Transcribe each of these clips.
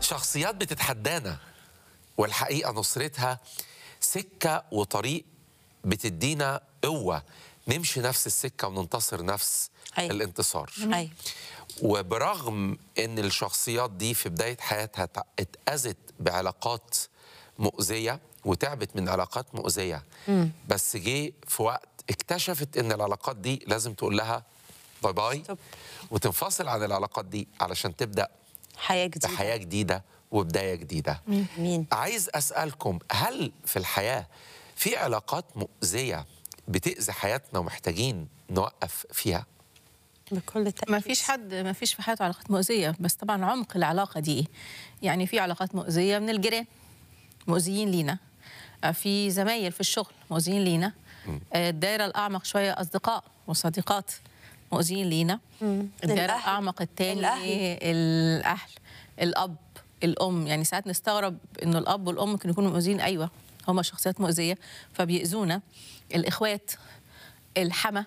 شخصيات بتتحدانا والحقيقه نصرتها سكه وطريق بتدينا قوه نمشي نفس السكه وننتصر نفس أيوة. الانتصار ايوه وبرغم ان الشخصيات دي في بدايه حياتها تع- اتاذت بعلاقات مؤذيه وتعبت من علاقات مؤذيه بس جه في وقت اكتشفت ان العلاقات دي لازم تقول لها باي باي طب. وتنفصل عن العلاقات دي علشان تبدا حياه جديده بحياه جديده وبدايه جديده مين عايز اسالكم هل في الحياه في علاقات مؤذيه بتاذي حياتنا ومحتاجين نوقف فيها بكل تاكيد ما فيش حد ما فيش في حياته علاقات مؤذية بس طبعا عمق العلاقة دي إيه؟ يعني في علاقات مؤذية من الجيران مؤذيين لينا آه، في زمايل في الشغل مؤذيين لينا آه، الدائرة الأعمق شوية أصدقاء وصديقات مؤذيين لينا الدائرة الأهل. الأعمق التاني الأهل. الأهل الأب الأم يعني ساعات نستغرب إنه الأب والأم ممكن يكونوا مؤذيين أيوة هما شخصيات مؤذية فبيأذونا الإخوات الحما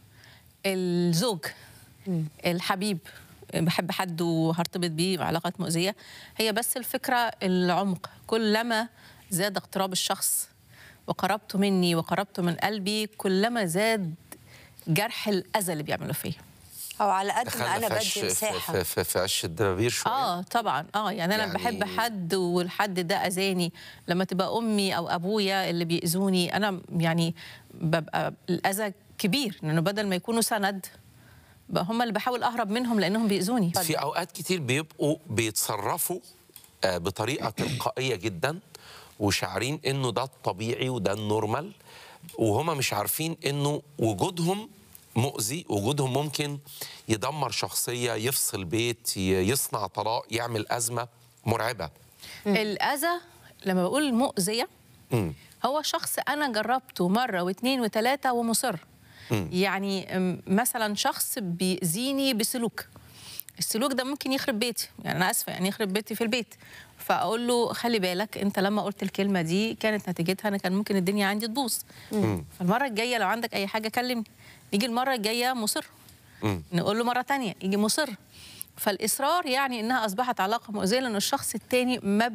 الزوج الحبيب بحب حد وهرتبط بيه علاقات مؤذيه هي بس الفكره العمق كلما زاد اقتراب الشخص وقربته مني وقربته من قلبي كلما زاد جرح الاذى اللي بيعمله فيا او على قد ما دخلنا انا في عش بدي في, مساحه في, في, في عش الدبابير شويه اه طبعا اه يعني انا يعني- يعني بحب حد والحد ده اذاني لما تبقى امي او ابويا اللي بيأذوني انا يعني ببقى الاذى كبير لانه بدل ما يكونوا سند بقى هم اللي بحاول اهرب منهم لانهم بيأذوني في اوقات كتير بيبقوا بيتصرفوا آه، بطريقه تلقائيه جدا وشعارين انه ده الطبيعي وده النورمال وهما مش عارفين انه وجودهم مؤذي وجودهم ممكن يدمر شخصيه يفصل بيت ي- يصنع طلاق يعمل ازمه مرعبه الاذى لما بقول مؤذيه مم. هو شخص انا جربته مره واثنين وثلاثه ومصر يعني أم، مثلا شخص بيأذيني بسلوك السلوك ده ممكن يخرب بيتي يعني انا اسفه يعني يخرب بيتي في البيت فاقول له خلي بالك انت لما قلت الكلمه دي كانت نتيجتها انا كان ممكن الدنيا عندي تبوظ فالمره الجايه لو عندك اي حاجه كلمني يجي المره الجايه مصر مم. نقول له مره تانية يجي مصر فالاصرار يعني انها اصبحت علاقه مؤذيه لان الشخص التاني ما